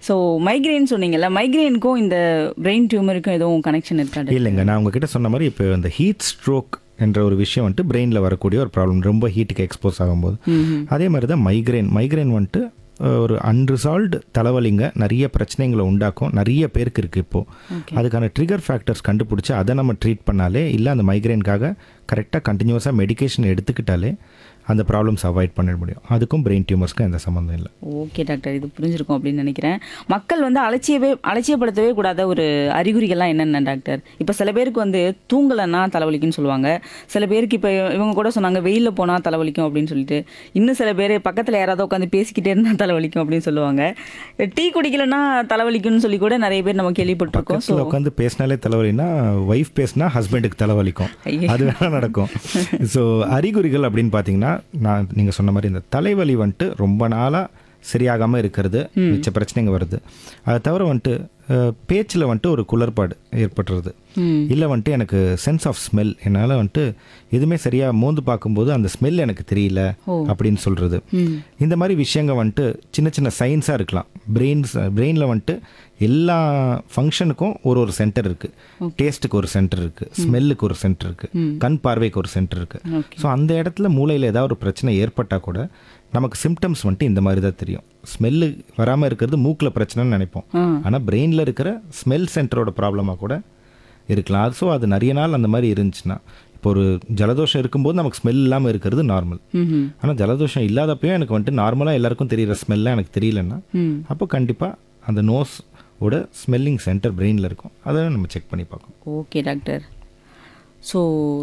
So migraine சொன்னீங்கல்ல மைக்ரைனுக்கும் இந்த brain டியூமருக்கும் எதுவும் கனெக்ஷன் இருக்கா டாக்டர்? இல்லைங்க நான் உங்ககிட்ட சொன்ன மாதிரி இப்போ இந்த ஹீட் ஸ்ட்ரோக் என்ற ஒரு விஷயம் வந்துட்டு பிரெயினில் வரக்கூடிய ஒரு ப்ராப்ளம் ரொம்ப ஹீட்டுக்கு எக்ஸ்போஸ் ஆகும்போது அதே மாதிரி தான் மைக்ரைன் மைக்ரைன் வந்துட்டு அஹ், ஒரு அன்ரிசால்வ்டு தலைவலிங்க நிறைய பிரச்சனைகளை உண்டாக்கும் நிறைய பேருக்கு இருக்குது இப்போது அதுக்கான ட்ரிகர் ஃபேக்டர்ஸ் கண்டுபிடிச்சி அதை நம்ம ட்ரீட் பண்ணாலே இல்லை அந்த மைக்ரைனுக்காக கரெக்டாக கண்டினியூஸாக மெடிகேஷன் எடுத்துக்கிட்டாலே அந்த ப்ராப்ளம்ஸ் அவாய்ட் பண்ணிட முடியும் அதுக்கும் பிரெயின் டியூமர்ஸ்க்கும் எந்த சம்மந்தம் இல்லை ஓகே டாக்டர் இது புரிஞ்சிருக்கும் அப்படின்னு நினைக்கிறேன் மக்கள் வந்து அலட்சியவே அலட்சியப்படுத்தவே கூடாத ஒரு அறிகுறிகள்லாம் என்னென்ன டாக்டர் இப்போ சில பேருக்கு வந்து தூங்கலைன்னா தலைவலிக்குன்னு சொல்லுவாங்க சில பேருக்கு இப்போ இவங்க கூட சொன்னாங்க வெயிலில் போனால் தலைவலிக்கும் அப்படின்னு சொல்லிட்டு இன்னும் சில பேர் பக்கத்தில் யாராவது உட்காந்து பேசிக்கிட்டே இருந்தால் தலைவலிக்கும் அப்படின்னு சொல்லுவாங்க டீ குடிக்கலைன்னா தலைவலிக்கும்னு சொல்லி கூட நிறைய பேர் நம்ம கேள்விப்பட்டிருக்கோம் ஸோ பக்கத்தில் உட்காந்து பேசினாலே தலைவலினா ஒய்ஃப் பேசினா ஹஸ்பண்டுக்கு தலைவலிக்கும் ஐயோ. அது வேணா நடக்கும் ஸோ அறிகுறிகள் அப்படின்னு பார்த்தீங்கன்னா நான் நீங்கள் சொன்ன மாதிரி இந்த தலைவலி வந்துட்டு ரொம்ப நாளாக சரியாகாமல் இருக்கிறது மிச்ச பிரச்சனைங்க வருது அதை தவிர வந்துட்டு பேச்சில் வந்துட்டு ஒரு குளறுபாடு ஏற்பட்டுறது இல்லை வந்துட்டு எனக்கு சென்ஸ் ஆஃப் ஸ்மெல் என்னால் வந்துட்டு எதுவுமே சரியாக மோந்து பார்க்கும்போது அந்த ஸ்மெல் எனக்கு தெரியல அப்படின்னு சொல்கிறது இந்த மாதிரி விஷயங்க வந்துட்டு சின்ன சின்ன சயின்ஸாக இருக்கலாம் பிரெயின்ஸ் பிரெயினில் வந்துட்டு எல்லா ஃபங்க்ஷனுக்கும் ஒரு ஒரு சென்டர் இருக்குது டேஸ்ட்டுக்கு ஒரு சென்டர் இருக்குது ஸ்மெல்லுக்கு ஒரு சென்டர் இருக்குது கண் பார்வைக்கு ஒரு சென்டர் இருக்குது ஸோ அந்த இடத்துல மூளையில் ஏதாவது ஒரு பிரச்சனை ஏற்பட்டால் கூட நமக்கு சிம்டம்ஸ் வந்துட்டு இந்த மாதிரி தான் தெரியும் ஸ்மெல்லு வராமல் இருக்கிறது மூக்கில் பிரச்சனைன்னு நினைப்போம் ஆனால் பிரெயினில் இருக்கிற ஸ்மெல் சென்டரோட ப்ராப்ளமாக கூட இருக்கலாம் ஸோ அது நிறைய நாள் அந்த மாதிரி இருந்துச்சுன்னா இப்போ ஒரு ஜலதோஷம் இருக்கும்போது நமக்கு ஸ்மெல் இல்லாமல் இருக்கிறது நார்மல் ஆனால் ஜலதோஷம் இல்லாதப்பயும் எனக்கு வந்துட்டு நார்மலாக எல்லாருக்கும் தெரியிற ஸ்மெல்லாம் எனக்கு தெரியலன்னா அப்போ கண்டிப்பாக அந்த நோஸ் ஓட ஸ்மெல்லிங் சென்டர் பிரெயினில் இருக்கும் அதை நம்ம செக் பண்ணி பார்க்கணும் ஓகே டாக்டர் ஸோ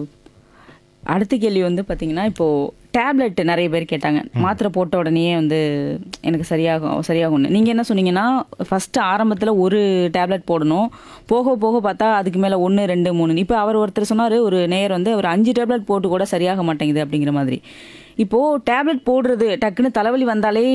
அடுத்த கேள்வி வந்து பார்த்தீங்கன்னா இப்போது டேப்லெட் நிறைய பேர் கேட்டாங்க மாத்திரை போட்ட உடனே வந்து எனக்கு சரியாகும் சரியாகும்னு நீங்கள் என்ன சொன்னீங்கன்னா ஃபஸ்ட்டு ஆரம்பத்தில் ஒரு டேப்லெட் போடணும் போக போக பார்த்தா அதுக்கு மேலே ஒன்று ரெண்டு மூணு இப்போ அவர் ஒருத்தர் சொன்னார் ஒரு நேயர் வந்து ஒரு அஞ்சு டேப்லெட் போட்டு கூட சரியாக மாட்டேங்குது அப்படிங்கிற மாதிரி இப்போது டேப்லெட் போடுறது டக்குன்னு தலைவலி வந்தாலே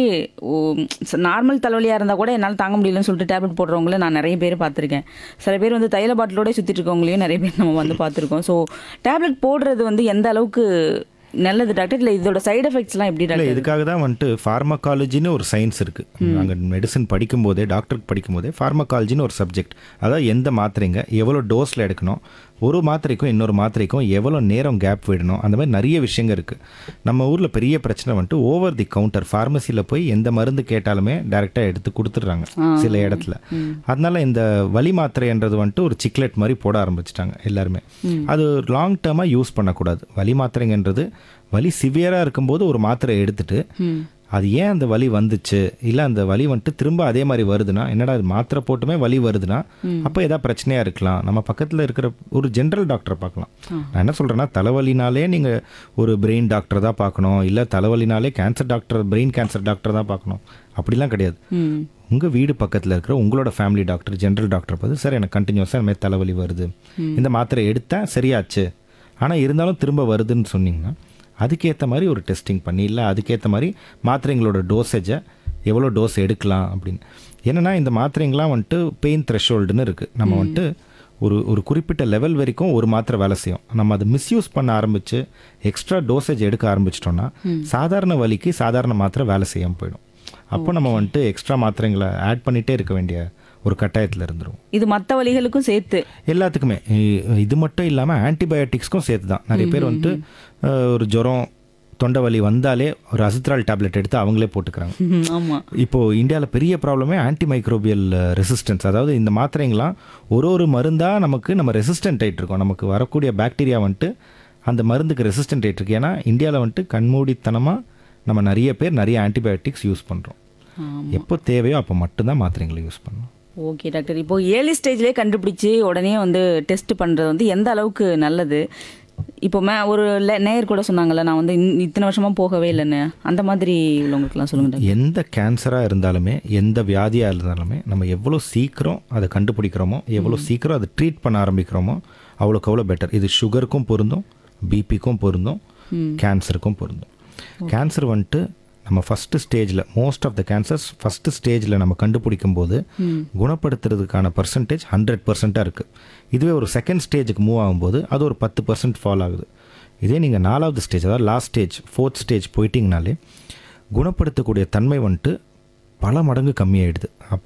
நார்மல் தலைவலியாக இருந்தால் கூட என்னால் தாங்க முடியலன்னு சொல்லிட்டு டேப்லெட் போடுறவங்கள நான் நிறைய பேர் பார்த்துருக்கேன் சில பேர் வந்து தைல பாட்டிலோட சுற்றிட்டு இருக்கவங்களையும் நிறைய பேர் நம்ம வந்து பார்த்துருக்கோம் ஸோ டேப்லெட் போடுறது வந்து எந்த அளவுக்கு நல்லது டாக்டர் இல்லை இதோட சைடு எஃபெக்ட்ஸ்லாம் எப்படி இல்லை டாக்டர் இதுக்காக தான் வந்துட்டு ஃபார்மகாலஜின்னு ஒரு சயின்ஸ் இருக்குது நாங்கள் மெடிசன் படிக்கும்போதே டாக்டருக்கு படிக்கும்போதே ஃபார்மகாலஜின்னு ஒரு சப்ஜெக்ட் அதாவது எந்த மாத்திரைங்க எவ்வளோ டோஸில் எடுக்கணும் ஒரு மாத்திரைக்கும் இன்னொரு மாத்திரைக்கும் எவ்வளோ நேரம் கேப் விடணும் அந்த மாதிரி நிறைய விஷயங்கள் இருக்குது நம்ம ஊரில் பெரிய பிரச்சனை வந்துட்டு ஓவர் தி கவுண்டர் ஃபார்மசியில் போய் எந்த மருந்து கேட்டாலுமே டைரெக்டாக எடுத்து கொடுத்துட்றாங்க சில இடத்துல அதனால இந்த வலி மாத்திரைன்றது வந்துட்டு ஒரு சிக்லெட் மாதிரி போட ஆரம்பிச்சிட்டாங்க எல்லாருமே அது லாங் டேர்மாக யூஸ் பண்ணக்கூடாது வலி மாத்திரைங்கன்றது வலி சிவியராக இருக்கும்போது ஒரு மாத்திரை எடுத்துட்டு அது ஏன் அந்த வலி வந்துச்சு இல்லை அந்த வலி வந்துட்டு திரும்ப அதே மாதிரி வருதுன்னா என்னடா இது மாத்திரை போட்டுமே வலி வருதுன்னா அப்போ ஏதாவது பிரச்சனையாக இருக்கலாம் நம்ம பக்கத்தில் இருக்கிற ஒரு ஜென்ரல் டாக்டரை பார்க்கலாம் நான் என்ன சொல்கிறேன்னா தலைவலினாலே நீங்கள் ஒரு பிரெயின் டாக்டர் தான் பார்க்கணும் இல்லை தலைவலினாலே cancer doctor brain cancer doctor தான் பார்க்கணும் அப்படிலாம் கிடையாது ம் உங்கள் வீடு பக்கத்தில் இருக்கிற உங்களோட ஃபேமிலி டாக்டர் ஜென்ரல் டாக்டர் பார்த்து சார் எனக்கு கண்டினியூஸாக இந்த மாதிரி தலைவலி வருது இந்த மாத்திரை எடுத்தேன் சரியாச்சு ஆனால் இருந்தாலும் திரும்ப வருதுன்னு சொன்னீங்கன்னா அதுக்கேற்ற மாதிரி ஒரு டெஸ்டிங் பண்ணி இல்லை அதுக்கேற்ற மாதிரி மாத்திரைங்களோட டோசேஜை எவ்வளோ டோஸ் எடுக்கலாம் அப்படின்னு என்னென்னா இந்த மாத்திரைங்களாம் வந்துட்டு பெயின் த்ரெஷோல்டுன்னு இருக்குது நம்ம வந்துட்டு ஒரு ஒரு குறிப்பிட்ட லெவல் வரைக்கும் ஒரு மாத்திரை வேலை செய்யும் நம்ம அதை மிஸ்யூஸ் பண்ண ஆரம்பித்து எக்ஸ்ட்ரா டோசேஜ் எடுக்க ஆரம்பிச்சிட்டோம்னா சாதாரண வலிக்கு சாதாரண மாத்திரை வேலை செய்யாமல் போயிடும் அப்போ நம்ம வந்துட்டு எக்ஸ்ட்ரா மாத்திரைங்களை ஆட் பண்ணிகிட்டே இருக்க வேண்டிய ஒரு கட்டாயத்தில் இருந்துரும் இது மற்ற வழிகளுக்கும் சேர்த்து எல்லாத்துக்குமே இ- இது மட்டும் இல்லாமல் ஆன்டிபயோட்டிக்ஸ்க்கும் சேர்த்து தான் நிறைய பேர் வந்துட்டு அஹ், ஒரு ஜுரம் தொண்டை வலி வந்தாலே ஒரு அசித்ரால் டேப்லெட் எடுத்து அவங்களே போட்டுக்கிறாங்க ஆமாம் இப்போ இந்தியாவில் பெரிய ப்ராப்ளமே ஆன்டி மைக்ரோபியல் ரெசிஸ்டன்ஸ் அதாவது இந்த மாத்திரைங்களாம் ஒரு ஒரு மருந்தாக நமக்கு நம்ம ரெசிஸ்டன்ட் ஆயிட்டு இருக்கோம் நமக்கு வரக்கூடிய பாக்டீரியா வந்துட்டு அந்த மருந்துக்கு ரெசிஸ்டன்ட் ஆயிட்டு இருக்கு ஏன்னா இந்தியாவில் வந்துட்டு கண்மூடித்தனமாக நம்ம நிறைய பேர் நிறைய ஆன்டிபயோட்டிக்ஸ் யூஸ் பண்ணுறோம் எப்போ தேவையோ அப்போ மட்டும்தான் மாத்திரைங்களை யூஸ் பண்ணணும் ஓகே டாக்டர் இப்போ ஏர்லி ஸ்டேஜ்லேயே கண்டுபிடிச்சி உடனே வந்து டெஸ்ட் பண்ணுறது வந்து எந்த அளவுக்கு நல்லது இப்போ மே ஒரு லே- நேயர் கூட சொன்னாங்கல்ல நான் வந்து இன்- இத்தனை வருஷமா போகவே இல்லைன்னு அந்த மாதிரி உள்ளவங்களுக்குலாம் சொல்லுங்க டாக்டர் எந்த கேன்சராக இருந்தாலுமே எந்த வியாதியாக இருந்தாலுமே நம்ம எவ்வளோ சீக்கிரம் அதை கண்டுபிடிக்கிறோமோ எவ்வளோ சீக்கிரம் அதை ட்ரீட் பண்ண ஆரம்பிக்கிறோமோ அவ்வளோக்கு அவ்வளோ பெட்டர் இது சுகருக்கும் பொருந்தும் பிபிக்கும் பொருந்தும் கேன்சருக்கும் பொருந்தும் கேன்சர் வந்துட்டு நம்ம ஃபஸ்ட்டு ஸ்டேஜில் most of the cancers first ஸ்டேஜில் நம்ம கண்டுபிடிக்கும் போது குணப்படுத்துறதுக்கான பர்சன்டேஜ் ஹண்ட்ரட் பர்சண்ட்டாக இருக்குது இதுவே ஒரு செகண்ட் ஸ்டேஜுக்கு மூவ் ஆகும்போது அது ஒரு பத்து பர்சன்ட் ஃபால் ஆகுது இதே நீங்கள் நாலாவது ஸ்டேஜ் அதாவது லாஸ்ட் ஸ்டேஜ் ஃபோர்த் ஸ்டேஜ் போயிட்டீங்கனாலே குணப்படுத்தக்கூடிய தன்மை வந்துட்டு பல மடங்கு கம்மியாயிடுது அப்போ